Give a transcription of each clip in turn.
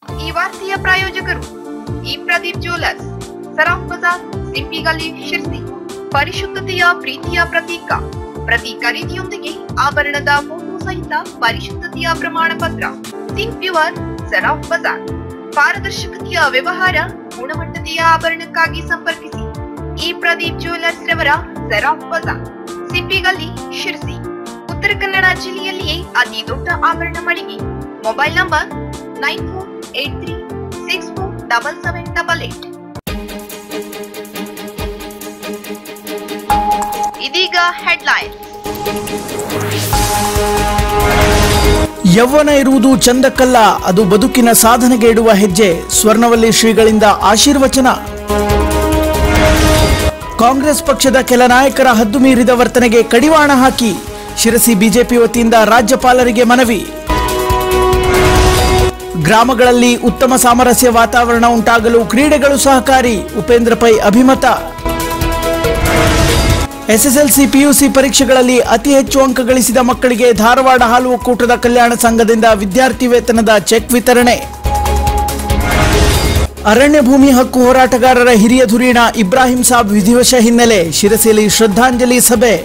ಈ ವಾರ್ತೆಯ ಪ್ರಾಯೋಜಕರು ಈ ಪ್ರದೀಪ್ ಜ್ಯುವೆಲರ್ಸ್ ಸರಾಫ್ ಬಜಾರ್ ಸಿಂಪಿ ಗಲ್ಲಿ ಶಿರ್ಸಿ ಪರಿಶುದ್ಧತೆಯ ಪ್ರೀತಿಯ ಪ್ರತೀಕ ಪ್ರತಿ ಖರೀದಿಯೊಂದಿಗೆ ಆಭರಣದ ಫೋಟೋ ಸಹಿತ ಪರಿಶುದ್ಧತೆಯ ಪ್ರಮಾಣ ಪತ್ರ ಥಿಂಕ್ ಪ್ಯೂರ್ ಸರಾಫ್ ಬಜಾರ್ ಪಾರದರ್ಶಕತೆಯ ವ್ಯವಹಾರ ಗುಣಮಟ್ಟತೆಯ ಆಭರಣಕ್ಕಾಗಿ ಸಂಪರ್ಕಿಸಿ ಈ ಪ್ರದೀಪ್ ಜ್ಯುವೆಲರ್ಸ್ ರವರ ಸರಾಫ್ ಬಜಾರ್ ಸಿಂಪಿ ಗಲ್ಲಿ ಶಿರ್ಸಿ ಉತ್ತರ ಕನ್ನಡ ಜಿಲ್ಲೆಯಲ್ಲಿಯೇ ಅತಿ ದೊಡ್ಡ ಆಭರಣ ಮಳಿಗೆ mobile number nine four eight three six four double seven double eight ಇದೀಗ ಹೆಡ್ಲೈನ್ ಯೌವನ ಇರುವುದು ಚಂದಕ್ಕಲ್ಲ ಅದು ಬದುಕಿನ ಸಾಧನೆಗೆ ಇಡುವ ಹೆಜ್ಜೆ ಸ್ವರ್ಣವಲ್ಲಿ ಶ್ರೀಗಳಿಂದ ಆಶೀರ್ವಚನ ಕಾಂಗ್ರೆಸ್ ಪಕ್ಷದ ಕೆಲ ನಾಯಕರ ಹದ್ದು ಮೀರಿದ ವರ್ತನೆಗೆ ಕಡಿವಾಣ ಹಾಕಿ ಶಿರಸಿ ಬಿಜೆಪಿ ವತಿಯಿಂದ ರಾಜ್ಯಪಾಲರಿಗೆ ಮನವಿ ಗ್ರಾಮಗಳಲ್ಲಿ ಉತ್ತಮ ಸಾಮರಸ್ಯ ವಾತಾವರಣ ಉಂಟಾಗಲು ಕ್ರೀಡೆಗಳು ಸಹಕಾರಿ ಉಪೇಂದ್ರ ಪೈ ಅಭಿಮತ ಎಸ್ಎಸ್ಎಲ್ಸಿ ಪಿಯುಸಿ ಪರೀಕ್ಷೆಗಳಲ್ಲಿ ಅತಿ ಹೆಚ್ಚು ಅಂಕ ಗಳಿಸಿದ ಮಕ್ಕಳಿಗೆ ಧಾರವಾಡ ಹಾಲು ಒಕ್ಕೂಟದ ಕಲ್ಯಾಣ ಸಂಘದಿಂದ ವಿದ್ಯಾರ್ಥಿ ವೇತನದ ಚೆಕ್ ವಿತರಣೆ ಅರಣ್ಯ ಭೂಮಿ ಹಕ್ಕು ಹೋರಾಟಗಾರರ ಹಿರಿಯ ಧುರೀಣ ಇಬ್ರಾಹಿಂ ಸಾಬ್ ವಿಧಿವಶ ಹಿನ್ನೆಲೆ ಶಿರಸಿಯಲ್ಲಿ ಶ್ರದ್ಧಾಂಜಲಿ ಸಭೆ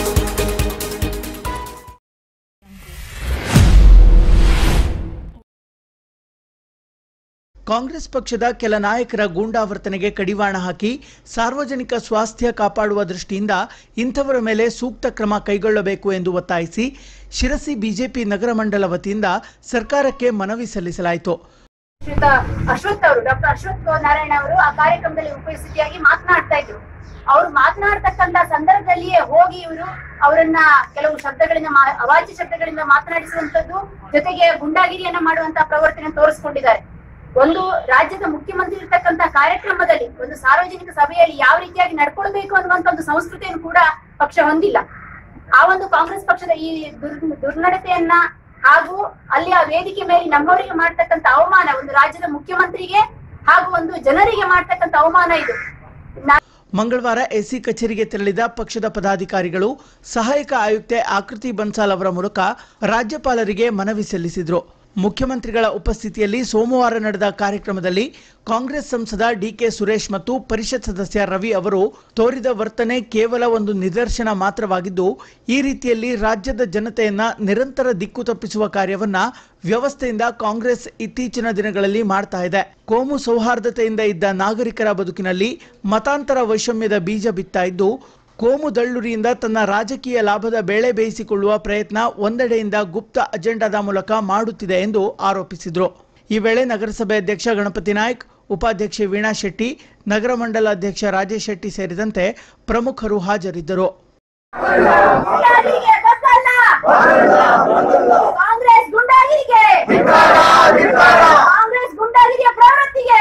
ಕಾಂಗ್ರೆಸ್ ಪಕ್ಷದ ಕೆಲ ನಾಯಕರ ಗೂಂಡಾವರ್ತನೆಗೆ ಕಡಿವಾಣ ಹಾಕಿ ಸಾರ್ವಜನಿಕ ಸ್ವಾಸ್ಥ್ಯ ಕಾಪಾಡುವ ದೃಷ್ಟಿಯಿಂದ ಇಂಥವರ ಮೇಲೆ ಸೂಕ್ತ ಕ್ರಮ ಕೈಗೊಳ್ಳಬೇಕು ಎಂದು ಒತ್ತಾಯಿಸಿ ಶಿರಸಿ ಬಿಜೆಪಿ ನಗರ ಮಂಡಲ ವತಿಯಿಂದ ಸರ್ಕಾರಕ್ಕೆ ಮನವಿ ಸಲ್ಲಿಸಲಾಯಿತು ಶ್ರೀಯುತ ಅಶ್ವಥ್ ಅವರು ಡಾಕ್ಟರ್ ಅಶ್ವಥ್ ನಾರಾಯಣ ಅವರು ಆ ಕಾರ್ಯಕ್ರಮದಲ್ಲಿ ಉಪಸ್ಥಿತಿಯಾಗಿ ಮಾತನಾಡ್ತಾ ಇದ್ರು ಅವ್ರು ಮಾತನಾಡ್ತಕ್ಕಂತ ಸಂದರ್ಭದಲ್ಲಿಯೇ ಹೋಗಿ ಇವರು ಅವರನ್ನ ಕೆಲವು ಶಬ್ದಗಳಿಂದ ಮಾ- ಅವಾಚ್ಯ ಶಬ್ದಗಳಿಂದ ಮಾತನಾಡಿಸುವಂತದ್ದು ಜೊತೆಗೆ ಗುಂಡಾಗಿರಿಯನ್ನ ಮಾಡುವಂತ ಪ್ರವರ್ತನೆ ತೋರಿಸ್ಕೊಂಡಿದ್ದಾರೆ ಒಂದು ರಾಜ್ಯದ ಮುಖ್ಯಮಂತ್ರಿ ಇರ್ತಕ್ಕಂತ ಕಾರ್ಯಕ್ರಮದಲ್ಲಿ ಒಂದು ಸಾರ್ವಜನಿಕ ಸಭೆಯಲ್ಲಿ ಯಾವ ರೀತಿಯಾಗಿ ನಡ್ಕೊಳ್ಬೇಕು ಅನ್ನುವಂತ ಒಂದು ಸಂಸ್ಕೃತಿಯನ್ನು ಕೂಡ ಪಕ್ಷ ಹೊಂದಿಲ್ಲ ಆ ಒಂದು ಕಾಂಗ್ರೆಸ್ ಪಕ್ಷದ ಈ ದುರ್ ದುರ್ನಡತೆಯನ್ನ ಹಾಗೂ ಅಲ್ಲಿ ಆ ವೇದಿಕೆ ಮೇಲೆ ನಮ್ಮವರಿಗೆ ಮಾಡ್ತಕ್ಕಂತ ಅವಮಾನ ಒಂದು ರಾಜ್ಯದ ಮುಖ್ಯಮಂತ್ರಿಗೆ ಹಾಗೂ ಒಂದು ಜನರಿಗೆ ಮಾಡ್ತಕ್ಕಂತ ಅವಮಾನ ಇದು ನಾ- ಮಂಗಳವಾರ ಎಸಿ ಕಚೇರಿಗೆ ತೆರಳಿದ ಪಕ್ಷದ ಪದಾಧಿಕಾರಿಗಳು ಸಹಾಯಕ ಆಯುಕ್ತೆ ಆಕೃತಿ ಬನ್ಸಾಲ್ ಅವರ ಮೂಲಕ ರಾಜ್ಯಪಾಲರಿಗೆ ಮನವಿ ಸಲ್ಲಿಸಿದರು ಮುಖ್ಯಮಂತ್ರಿಗಳ ಉಪಸ್ಥಿತಿಯಲ್ಲಿ ಸೋಮವಾರ ನಡೆದ ಕಾರ್ಯಕ್ರಮದಲ್ಲಿ ಕಾಂಗ್ರೆಸ್ ಸಂಸದ ಡಿಕೆ ಸುರೇಶ್ ಮತ್ತು ಪರಿಷತ್ ಸದಸ್ಯ ರವಿ ಅವರು ತೋರಿದ ವರ್ತನೆ ಕೇವಲ ಒಂದು ನಿದರ್ಶನ ಮಾತ್ರವಾಗಿದ್ದು ಈ ರೀತಿಯಲ್ಲಿ ರಾಜ್ಯದ ಜನತೆಯನ್ನ ನಿರಂತರ ದಿಕ್ಕು ತಪ್ಪಿಸುವ ಕಾರ್ಯವನ್ನ ವ್ಯವಸ್ಥೆಯಿಂದ ಕಾಂಗ್ರೆಸ್ ಇತ್ತೀಚಿನ ದಿನಗಳಲ್ಲಿ ಮಾಡ್ತಾ ಇದೆ ಕೋಮು ಸೌಹಾರ್ದತೆಯಿಂದ ಇದ್ದ ನಾಗರಿಕರ ಬದುಕಿನಲ್ಲಿ ಮತಾಂತರ ವೈಷಮ್ಯದ ಬೀಜ ಬಿತ್ತಾ ಇದ್ದು ಕೋಮು ದಳ್ಳುರಿಯಿಂದ ತನ್ನ ರಾಜಕೀಯ ಲಾಭದ ಬೇಳೆ ಬೇಯಿಸಿಕೊಳ್ಳುವ ಪ್ರಯತ್ನ ಒಂದೆಡೆಯಿಂದ ಗುಪ್ತ ಅಜೆಂಡಾದ ಮೂಲಕ ಮಾಡುತ್ತಿದೆ ಎಂದು ಆರೋಪಿಸಿದರು ಈ ವೇಳೆ ನಗರಸಭೆ ಅಧ್ಯಕ್ಷ ಗಣಪತಿ ನಾಯ್ಕ್ ಉಪಾಧ್ಯಕ್ಷೆ ವೀಣಾ ಶೆಟ್ಟಿ ನಗರ ಮಂಡಲ ಅಧ್ಯಕ್ಷ ರಾಜೇಶ್ ಶೆಟ್ಟಿ ಸೇರಿದಂತೆ ಪ್ರಮುಖರು ಹಾಜರಿದ್ದರು ಗುಂಡಾಗಿರಿಗೆ ಗೊತ್ತಲ್ಲ ಕಾಂಗ್ರೆಸ್ ಗುಂಡಾಗಿರಿಗೆ ಕಾಂಗ್ರೆಸ್ ಗುಂಡಾಗಿರಿಯ ಪ್ರವೃತ್ತಿಗೆ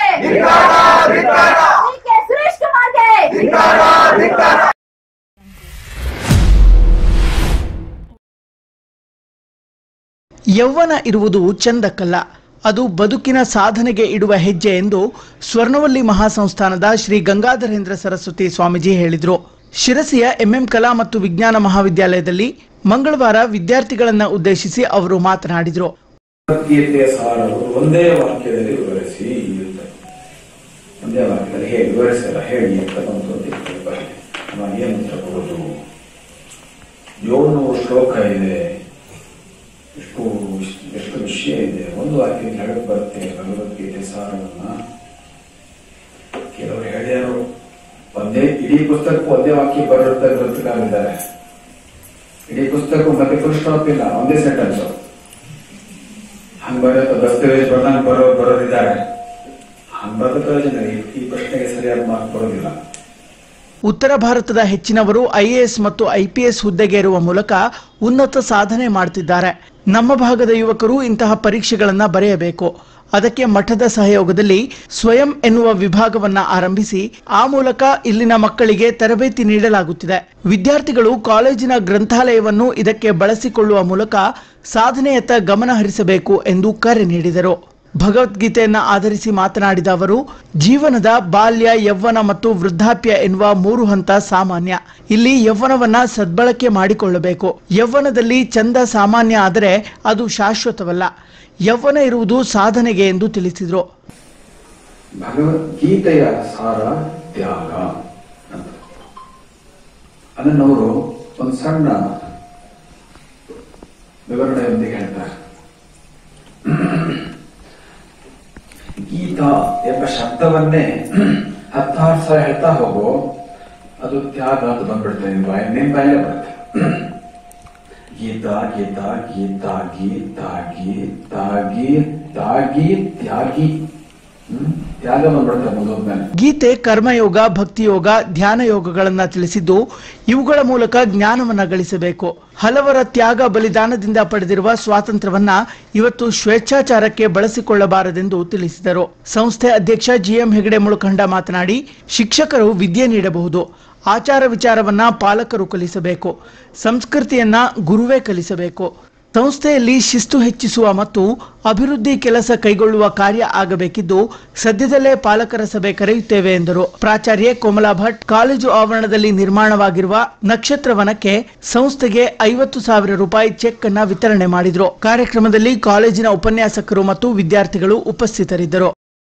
ಕೆ ಸುರೇಶ್ ಕುಮಾರ್ಗೆ ಯೌವನ ಇರುವುದು ಚಂದಕ್ಕಲ್ಲ ಅದು ಬದುಕಿನ ಸಾಧನೆಗೆ ಇಡುವ ಹೆಜ್ಜೆ ಎಂದು ಸ್ವರ್ಣವಲ್ಲಿ ಮಹಾಸಂಸ್ಥಾನದ ಶ್ರೀ ಗಂಗಾಧರೇಂದ್ರ ಸರಸ್ವತಿ ಸ್ವಾಮೀಜಿ ಹೇಳಿದರು ಶಿರಸಿಯ ಎಂಎಂ ಕಲಾ ಮತ್ತು ವಿಜ್ಞಾನ ಮಹಾವಿದ್ಯಾಲಯದಲ್ಲಿ ಮಂಗಳವಾರ ವಿದ್ಯಾರ್ಥಿಗಳನ್ನ ಉದ್ದೇಶಿಸಿ ಅವರು ಮಾತನಾಡಿದರು ಭಗವದ್ಗೀತೆಯ ಸಾರವು ಒಂದೇ ವಾಕ್ಯದಲ್ಲಿ ವಿವರಿಸಿ ಅಂತ ಒಂದೇ ವಾಕ್ಯದಲ್ಲಿ ಹೇಳಿ ವಿವರಿಸಲ್ಲ ಹೇಳಿ ಅಂತ ಬಂತು ಅಂತ ಇಟ್ಕೊಳ್ಳಿ ಬರಲಿ ನಾವು ಏನು ತಗೊಳ್ಳೋದು ಏಳ್ನೂರು ಶ್ಲೋಕ ಇದೆ ಎಷ್ಟು ಎಷ್ಟು ವಿಷಯ ಇದೆ ಒಂದು ವಾಕ್ಯದಲ್ಲಿ ಹೇಳಕ್ ಬರುತ್ತೆ ಭಗವದ್ಗೀತೆ ಸಾರವನ್ನ ಕೆಲವರು ಹೇಳ್ಯಾರು ಒಂದೇ ಇಡೀ ಪುಸ್ತಕಕ್ಕೂ ಒಂದೇ ವಾಕ್ಯ ಬರೆದಂತ ಗ್ರಂಥಕಾರಿದ್ದಾರೆ ಇಡೀ ಪುಸ್ತಕ ಮತ್ತೆ ಫುಲ್ ಸ್ಟಾಪ್ ಇಲ್ಲ ಒಂದೇ ಸೆಂಟೆನ್ಸ್ ಹಂಗ್ ಬರೋದು ದಸ್ತಾವೇಜ್ ಬರ್ದಂಗ್ ಬರೋ ಬರೋರಿದ್ದಾರೆ ಹಂಗ್ ಬರೋದು ಪ್ರಯೋಜನ ಇಲ್ಲ. ಈ ಪ್ರಶ್ನೆಗೆ ಸರಿಯಾದ ಮಾರ್ಕ್ ಬರೋದಿಲ್ಲ ಉತ್ತರ ಭಾರತದ ಹೆಚ್ಚಿನವರು ಐಎಎಸ್ ಮತ್ತು ಐಪಿಎಸ್ ಹುದ್ದೆಗೇರುವ ಮೂಲಕ ಉನ್ನತ ಸಾಧನೆ ಮಾಡ್ತಿದ್ದಾರೆ ನಮ್ಮ ಭಾಗದ ಯುವಕರು ಇಂತಹ ಪರೀಕ್ಷೆಗಳನ್ನ ಬರೆಯಬೇಕು ಅದಕ್ಕೆ ಮಠದ ಸಹಯೋಗದಲ್ಲಿ ಸ್ವಯಂ ಎನ್ನುವ ವಿಭಾಗವನ್ನ ಆರಂಭಿಸಿ ಆ ಮೂಲಕ ಇಲ್ಲಿನ ಮಕ್ಕಳಿಗೆ ತರಬೇತಿ ನೀಡಲಾಗುತ್ತಿದೆ ವಿದ್ಯಾರ್ಥಿಗಳು ಕಾಲೇಜಿನ ಗ್ರಂಥಾಲಯವನ್ನು ಇದಕ್ಕೆ ಬಳಸಿಕೊಳ್ಳುವ ಮೂಲಕ ಸಾಧನೆಯತ್ತ ಗಮನ ಹರಿಸಬೇಕು ಎಂದು ಕರೆ ನೀಡಿದರು ಭಗವದ್ಗೀತೆಯನ್ನ ಆಧರಿಸಿ ಮಾತನಾಡಿದ ಅವರು ಜೀವನದ ಬಾಲ್ಯ ಯೌವನ ಮತ್ತು ವೃದ್ಧಾಪ್ಯ ಎನ್ನುವ ಮೂರು ಹಂತ ಸಾಮಾನ್ಯ ಇಲ್ಲಿ ಯೌವನವನ್ನ ಸದ್ಬಳಕೆ ಮಾಡಿಕೊಳ್ಳಬೇಕು ಯೌವನದಲ್ಲಿ ಚಂದ ಸಾಮಾನ್ಯ ಆದರೆ ಅದು ಶಾಶ್ವತವಲ್ಲ ಯೌವನ ಇರುವುದು ಸಾಧನೆಗೆ ಎಂದು ತಿಳಿಸಿದರು ಭಗವದ್ಗೀತೆಯ ಸಾರ ತ್ಯಾಗ ಅಂತ ಅದನ್ನವರು ಒಂದು ಸಣ್ಣ ವಿವರಣೆಯೊಂದಿಗೆ ಹೇಳ್ತಾರೆ ಗೀತಾ ಎಂಬ ಶಬ್ದವನ್ನೇ ಹತ್ತಾರು ಸಲ ಹೇಳ್ತಾ ಹೋಗೋ ಅದು ತ್ಯಾಗ ಅಂತ ಬಂದ್ಬಿಡ್ತದೆ ನಿನ್ ಬಾಯ ನಿನ್ ಬಾಯಲ್ಲೇ ಬರುತ್ತೆ ಗೀತಾ ಗೀತಾ ಗೀತಾ ಗೀತಾ ಗೀತಾಗಿ ತಾಗಿ ತ್ಯಾಗಿ ಹ್ಮ್ ತ್ಯಾಗ ಬಂದ್ಬಿಡುತ್ತೆ ಮುಂದೋದ್ಮೇಲೆ ಗೀತೆ ಕರ್ಮಯೋಗ ಭಕ್ತಿಯೋಗ ಧ್ಯಾನ ಯೋಗಗಳನ್ನ ತಿಳಿಸಿದ್ದು ಇವುಗಳ ಮೂಲಕ ಜ್ಞಾನವನ್ನ ಗಳಿಸಬೇಕು ಹಲವರ ತ್ಯಾಗ ಬಲಿದಾನದಿಂದ ಪಡೆದಿರುವ ಸ್ವಾತಂತ್ರ್ಯವನ್ನ ಇವತ್ತು ಸ್ವೇಚ್ಛಾಚಾರಕ್ಕೆ ಬಳಸಿಕೊಳ್ಳಬಾರದೆಂದು ತಿಳಿಸಿದರು ಸಂಸ್ಥೆ ಅಧ್ಯಕ್ಷ ಜಿಎಂ ಹೆಗಡೆ ಮುಳುಖಂಡ ಮಾತನಾಡಿ ಶಿಕ್ಷಕರು ವಿದ್ಯೆ ನೀಡಬಹುದು ಆಚಾರ ವಿಚಾರವನ್ನ ಪಾಲಕರು ಕಲಿಸಬೇಕು ಸಂಸ್ಕೃತಿಯನ್ನ ಗುರುವೇ ಕಲಿಸಬೇಕು ಸಂಸ್ಥೆಯಲ್ಲಿ ಶಿಸ್ತು ಹೆಚ್ಚಿಸುವ ಮತ್ತು ಅಭಿವೃದ್ಧಿ ಕೆಲಸ ಕೈಗೊಳ್ಳುವ ಕಾರ್ಯ ಆಗಬೇಕಿದ್ದು ಸದ್ಯದಲ್ಲೇ ಪಾಲಕರ ಸಭೆ ಕರೆಯುತ್ತೇವೆ ಎಂದರು ಪ್ರಾಚಾರ್ಯೆ ಕೋಮಲಾ ಭಟ್ ಕಾಲೇಜು ಆವರಣದಲ್ಲಿ ನಿರ್ಮಾಣವಾಗಿರುವ ನಕ್ಷತ್ರವನಕ್ಕೆ ಸಂಸ್ಥೆಗೆ ಐವತ್ತು ಸಾವಿರ ರೂಪಾಯಿ ಚೆಕ್ ಅನ್ನ ವಿತರಣೆ ಮಾಡಿದರು ಕಾರ್ಯಕ್ರಮದಲ್ಲಿ ಕಾಲೇಜಿನ ಉಪನ್ಯಾಸಕರು ಮತ್ತು ವಿದ್ಯಾರ್ಥಿಗಳು ಉಪಸ್ಥಿತರಿದ್ದರು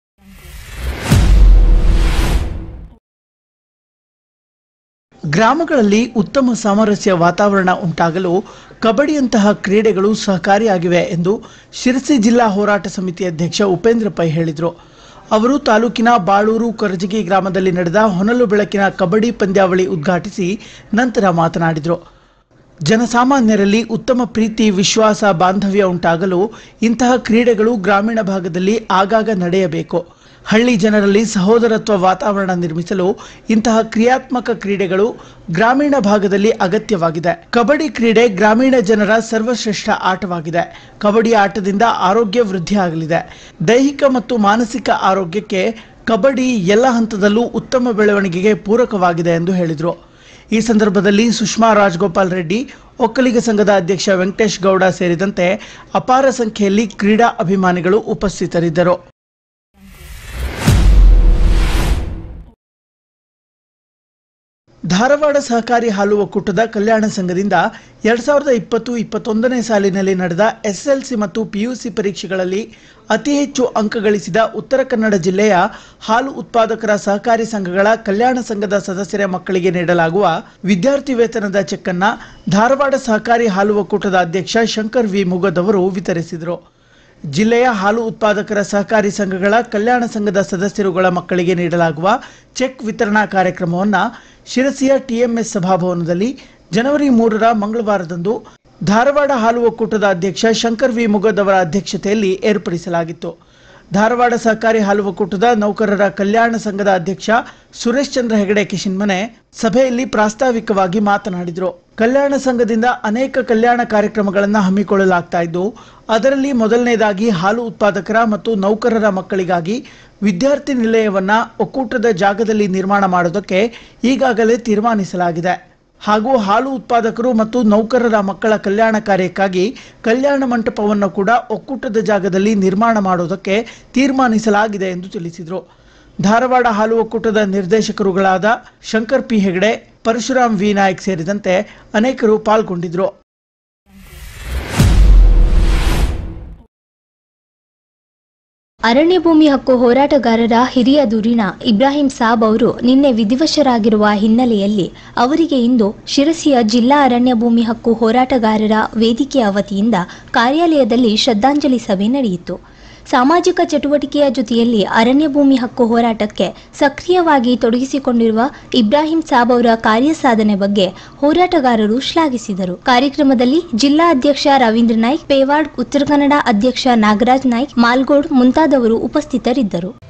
ಗ್ರಾಮಗಳಲ್ಲಿ ಉತ್ತಮ ಸಾಮರಸ್ಯ ವಾತಾವರಣ ಉಂಟಾಗಲು ಕಬಡ್ಡಿಯಂತಹ ಕ್ರೀಡೆಗಳು ಸಹಕಾರಿಯಾಗಿವೆ ಎಂದು ಶಿರಸಿ ಜಿಲ್ಲಾ ಹೋರಾಟ ಸಮಿತಿ ಅಧ್ಯಕ್ಷ ಉಪೇಂದ್ರ ಪೈ ಹೇಳಿದರು ಅವರು ತಾಲೂಕಿನ ಬಾಳೂರು ಕೊರಜಗಿ ಗ್ರಾಮದಲ್ಲಿ ನಡೆದ ಹೊನಲು ಬೆಳಕಿನ ಕಬಡ್ಡಿ ಪಂದ್ಯಾವಳಿ ಉದ್ಘಾಟಿಸಿ ನಂತರ ಮಾತನಾಡಿದರು ಜನಸಾಮಾನ್ಯರಲ್ಲಿ ಉತ್ತಮ ಪ್ರೀತಿ ವಿಶ್ವಾಸ ಬಾಂಧವ್ಯ ಉಂಟಾಗಲು ಇಂತಹ ಕ್ರೀಡೆಗಳು ಗ್ರಾಮೀಣ ಭಾಗದಲ್ಲಿ ಆಗಾಗ ನಡೆಯಬೇಕು ಹಳ್ಳಿ ಜನರಲ್ಲಿ ಸಹೋದರತ್ವ ವಾತಾವರಣ ನಿರ್ಮಿಸಲು ಇಂತಹ ಕ್ರಿಯಾತ್ಮಕ ಕ್ರೀಡೆಗಳು ಗ್ರಾಮೀಣ ಭಾಗದಲ್ಲಿ ಅಗತ್ಯವಾಗಿದೆ ಕಬಡ್ಡಿ ಕ್ರೀಡೆ ಗ್ರಾಮೀಣ ಜನರ ಸರ್ವಶ್ರೇಷ್ಠ ಆಟವಾಗಿದೆ ಕಬಡ್ಡಿ ಆಟದಿಂದ ಆರೋಗ್ಯ ವೃದ್ಧಿಯಾಗಲಿದೆ ದೈಹಿಕ ಮತ್ತು ಮಾನಸಿಕ ಆರೋಗ್ಯಕ್ಕೆ ಕಬಡ್ಡಿ ಎಲ್ಲ ಹಂತದಲ್ಲೂ ಉತ್ತಮ ಬೆಳವಣಿಗೆಗೆ ಪೂರಕವಾಗಿದೆ ಎಂದು ಹೇಳಿದರು ಈ ಸಂದರ್ಭದಲ್ಲಿ ಸುಷ್ಮಾ ರಾಜಗೋಪಾಲ್ ರೆಡ್ಡಿ ಒಕ್ಕಲಿಗ ಸಂಘದ ಅಧ್ಯಕ್ಷ ವೆಂಕಟೇಶ್ ಗೌಡ ಸೇರಿದಂತೆ ಅಪಾರ ಸಂಖ್ಯೆಯಲ್ಲಿ ಕ್ರೀಡಾ ಅಭಿಮಾನಿಗಳು ಉಪಸ್ಥಿತರಿದ್ದರು ಧಾರವಾಡ ಸಹಕಾರಿ ಹಾಲು ಒಕ್ಕೂಟದ ಕಲ್ಯಾಣ ಸಂಘದಿಂದ ಎರಡ್ ಸಾವಿರದ ಇಪ್ಪತ್ತು ಇಪ್ಪತ್ತೊಂದನೇ ಸಾಲಿನಲ್ಲಿ ನಡೆದ ಎಸ್ಎಲ್ಸಿ ಮತ್ತು ಪಿಯುಸಿ ಪರೀಕ್ಷೆಗಳಲ್ಲಿ ಅತಿ ಹೆಚ್ಚು ಅಂಕ ಗಳಿಸಿದ ಉತ್ತರ ಕನ್ನಡ ಜಿಲ್ಲೆಯ ಹಾಲು ಉತ್ಪಾದಕರ ಸಹಕಾರಿ ಸಂಘಗಳ ಕಲ್ಯಾಣ ಸಂಘದ ಸದಸ್ಯರ ಮಕ್ಕಳಿಗೆ ನೀಡಲಾಗುವ ವಿದ್ಯಾರ್ಥಿ ವೇತನದ ಚೆಕ್ ಅನ್ನ ಧಾರವಾಡ ಸಹಕಾರಿ ಹಾಲು ಒಕ್ಕೂಟದ ಅಧ್ಯಕ್ಷ ಶಂಕರ್ ವಿ ಮುಗದ್ ಅವರು ವಿತರಿಸಿದರು ಜಿಲ್ಲೆಯ ಹಾಲು ಉತ್ಪಾದಕರ ಸಹಕಾರಿ ಸಂಘಗಳ ಕಲ್ಯಾಣ ಸಂಘದ ಸದಸ್ಯರುಗಳ ಮಕ್ಕಳಿಗೆ ನೀಡಲಾಗುವ ಚೆಕ್ ವಿತರಣಾ ಕಾರ್ಯಕ್ರಮವನ್ನು ಶಿರಸಿಯ ಟಿಎಂಎಸ್ ಸಭಾಭವನದಲ್ಲಿ ಜನವರಿ ಮೂರರ ಮಂಗಳವಾರದಂದು ಧಾರವಾಡ ಹಾಲು ಒಕ್ಕೂಟದ ಅಧ್ಯಕ್ಷ ಶಂಕರ್ ವಿ ಮುಗದ್ ಅವರ ಅಧ್ಯಕ್ಷತೆಯಲ್ಲಿ ಏರ್ಪಡಿಸಲಾಗಿತ್ತು ಧಾರವಾಡ ಸಹಕಾರಿ ಹಾಲು ಒಕ್ಕೂಟದ ನೌಕರರ ಕಲ್ಯಾಣ ಸಂಘದ ಅಧ್ಯಕ್ಷ ಸುರೇಶ್ ಚಂದ್ರ ಹೆಗಡೆ ಕಿಶಿನ್ಮನೆ ಸಭೆಯಲ್ಲಿ ಪ್ರಾಸ್ತಾವಿಕವಾಗಿ ಮಾತನಾಡಿದರು ಕಲ್ಯಾಣ ಸಂಘದಿಂದ ಅನೇಕ ಕಲ್ಯಾಣ ಕಾರ್ಯಕ್ರಮಗಳನ್ನು ಹಮ್ಮಿಕೊಳ್ಳಲಾಗ್ತಾ ಇದ್ದು ಅದರಲ್ಲಿ ಮೊದಲನೇದಾಗಿ ಹಾಲು ಉತ್ಪಾದಕರ ಮತ್ತು ನೌಕರರ ಮಕ್ಕಳಿಗಾಗಿ ವಿದ್ಯಾರ್ಥಿ ನಿಲಯವನ್ನ ಒಕ್ಕೂಟದ ಜಾಗದಲ್ಲಿ ನಿರ್ಮಾಣ ಮಾಡೋದಕ್ಕೆ ಈಗಾಗಲೇ ತೀರ್ಮಾನಿಸಲಾಗಿದೆ ಹಾಗೂ ಹಾಲು ಉತ್ಪಾದಕರು ಮತ್ತು ನೌಕರರ ಮಕ್ಕಳ ಕಲ್ಯಾಣ ಕಾರ್ಯಕ್ಕಾಗಿ ಕಲ್ಯಾಣ ಮಂಟಪವನ್ನು ಕೂಡ ಒಕ್ಕೂಟದ ಜಾಗದಲ್ಲಿ ನಿರ್ಮಾಣ ಮಾಡೋದಕ್ಕೆ ತೀರ್ಮಾನಿಸಲಾಗಿದೆ ಎಂದು ತಿಳಿಸಿದರು ಧಾರವಾಡ ಹಾಲು ಒಕ್ಕೂಟದ ನಿರ್ದೇಶಕರುಗಳಾದ ಶಂಕರ್ ಪಿ ಹೆಗಡೆ ಪರಶುರಾಮ್ ವಿ ನಾಯಕ್ ಸೇರಿದಂತೆ ಅನೇಕರು ಪಾಲ್ಗೊಂಡಿದ್ದರು ಅರಣ್ಯ ಭೂಮಿ ಹಕ್ಕು ಹೋರಾಟಗಾರರ ಹಿರಿಯ ಧುರೀಣ ಇಬ್ರಾಹಿಂ ಸಾಬ್ ಅವರು ನಿನ್ನೆ ವಿಧಿವಶರಾಗಿರುವ ಹಿನ್ನೆಲೆಯಲ್ಲಿ ಅವರಿಗೆ ಇಂದು ಶಿರಸಿಯ ಜಿಲ್ಲಾ ಅರಣ್ಯ ಭೂಮಿ ಹಕ್ಕು ಹೋರಾಟಗಾರರ ವೇದಿಕೆಯ ವತಿಯಿಂದ ಕಾರ್ಯಾಲಯದಲ್ಲಿ ಶ್ರದ್ಧಾಂಜಲಿ ಸಭೆ ನಡೆಯಿತು ಸಾಮಾಜಿಕ ಚಟುವಟಿಕೆಯ ಜೊತೆಯಲ್ಲಿ ಅರಣ್ಯ ಭೂಮಿ ಹಕ್ಕು ಹೋರಾಟಕ್ಕೆ ಸಕ್ರಿಯವಾಗಿ ತೊಡಗಿಸಿಕೊಂಡಿರುವ ಇಬ್ರಾಹಿಂ ಸಾಬ್ ಅವರ ಕಾರ್ಯ ಸಾಧನೆ ಬಗ್ಗೆ ಹೋರಾಟಗಾರರು ಶ್ಲಾಘಿಸಿದರು ಕಾರ್ಯಕ್ರಮದಲ್ಲಿ ಜಿಲ್ಲಾ ಅಧ್ಯಕ್ಷ ರವೀಂದ್ರ ನಾಯ್ಕ್ ಪೇವಾಡ್ ಉತ್ತರ ಕನ್ನಡ ಅಧ್ಯಕ್ಷ ನಾಗರಾಜ್ ನಾಯ್ಕ್ ಮಾಲ್ಗೋಡ್ ಮುಂತಾದವರು ಉಪಸ್ಥಿತರಿದ್ದರು